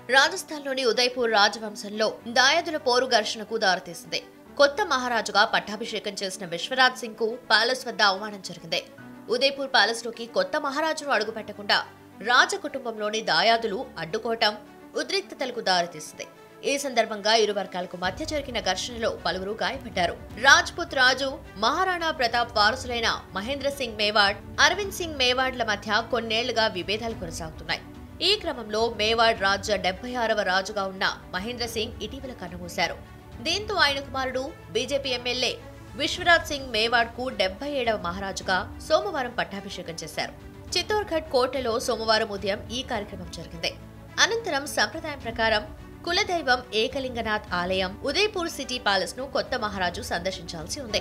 రాజస్థాన్లోని ఉదయ్పూర్ రాజవంశంలో దాయాదుల పోరు ఘర్షణకు దారితీసింది కొత్త మహారాజుగా పట్టాభిషేకం చేసిన విశ్వరాజ్ సింగ్ కు ప్యాలెస్ వద్ద అవమానం జరిగింది ఉదయ్పూర్ ప్యాలెస్ లోకి కొత్త మహారాజును అడుగుపెట్టకుండా రాజ కుటుంబంలోని దాయాదులు అడ్డుకోవటం ఉద్రిక్తతలకు దారితీసింది ఈ సందర్భంగా ఇరు వర్గాలకు మధ్య జరిగిన ఘర్షణలో పలువురు గాయపడ్డారు రాజ్పుత్ రాజు మహారాణా ప్రతాప్ వారసులైన మహేంద్ర సింగ్ మేవాడ్ అరవింద్ సింగ్ మేవాడ్ల మధ్య కొన్నేళ్లుగా విభేదాలు కొనసాగుతున్నాయి ఈ క్రమంలో మేవాడ్ రాజ్య డెబ్బై ఆరవ రాజుగా ఉన్న మహేంద్ర సింగ్ ఇటీవల కన్నుమూశారు దీంతో ఆయన కుమారుడు బీజేపీ ఎమ్మెల్యే విశ్వరాజ్ సింగ్ మేవాడ్ కు డెబ్బై ఏడవ మహారాజుగా సోమవారం పట్టాభిషేకం చేశారు చిత్తోర్ఘడ్ కోటలో సోమవారం ఉదయం ఈ కార్యక్రమం జరిగింది అనంతరం సంప్రదాయం ప్రకారం కులదైవం ఏకలింగనాథ్ ఆలయం ఉదయపూర్ సిటీ ప్యాలెస్ ను కొత్త మహారాజు సందర్శించాల్సి ఉంది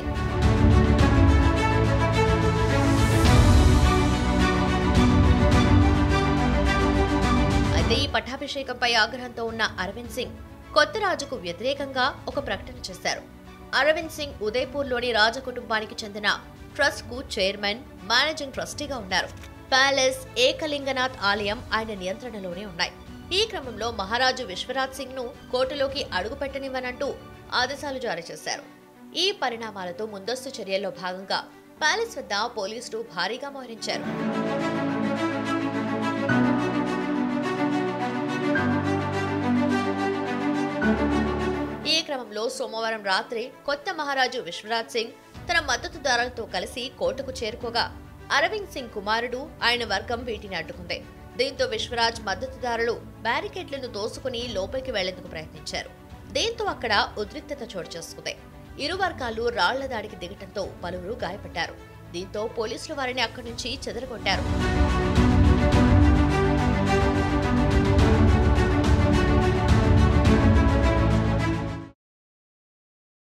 అయితే ఈ పట్టాభిషేకంపై ఆగ్రహంతో ఉన్న అరవింద్ సింగ్ కొత్త రాజుకు వ్యతిరేకంగా ఒక ప్రకటన చేశారు అరవింద్ సింగ్ ఉదయపూర్లోని రాజ కుటుంబానికి చెందిన ట్రస్ట్ కు చైర్మన్ మేనేజింగ్ ట్రస్టీగా ఉన్నారు ప్యాలెస్ ఏకలింగనాథ్ ఆలయం ఆయన నియంత్రణలోనే ఉన్నాయి ఈ క్రమంలో మహారాజు విశ్వరాజ్ సింగ్ ను కోర్టులోకి అడుగుపెట్టనివ్వనంటూ ఆదేశాలు జారీ చేశారు ఈ పరిణామాలతో ముందస్తు చర్యల్లో భాగంగా ప్యాలెస్ వద్ద పోలీసులు భారీగా మోహరించారు ఈ క్రమంలో సోమవారం రాత్రి కొత్త మహారాజు విశ్వరాజ్ సింగ్ తన మద్దతుదారులతో కలిసి కోర్టుకు చేరుకోగా అరవింద్ సింగ్ కుమారుడు ఆయన వర్గం వీటిని అడ్డుకుంది దీంతో విశ్వరాజ్ మద్దతుదారులు బ్యారికేడ్లను తోసుకుని లోపలికి వెళ్లేందుకు ప్రయత్నించారు దీంతో అక్కడ ఉద్రిక్తత చోటు చేసుకుంది ఇరు వర్గాలు రాళ్ల దాడికి దిగటంతో పలువురు గాయపడ్డారు దీంతో పోలీసులు వారిని అక్కడి నుంచి చెదరగొట్టారు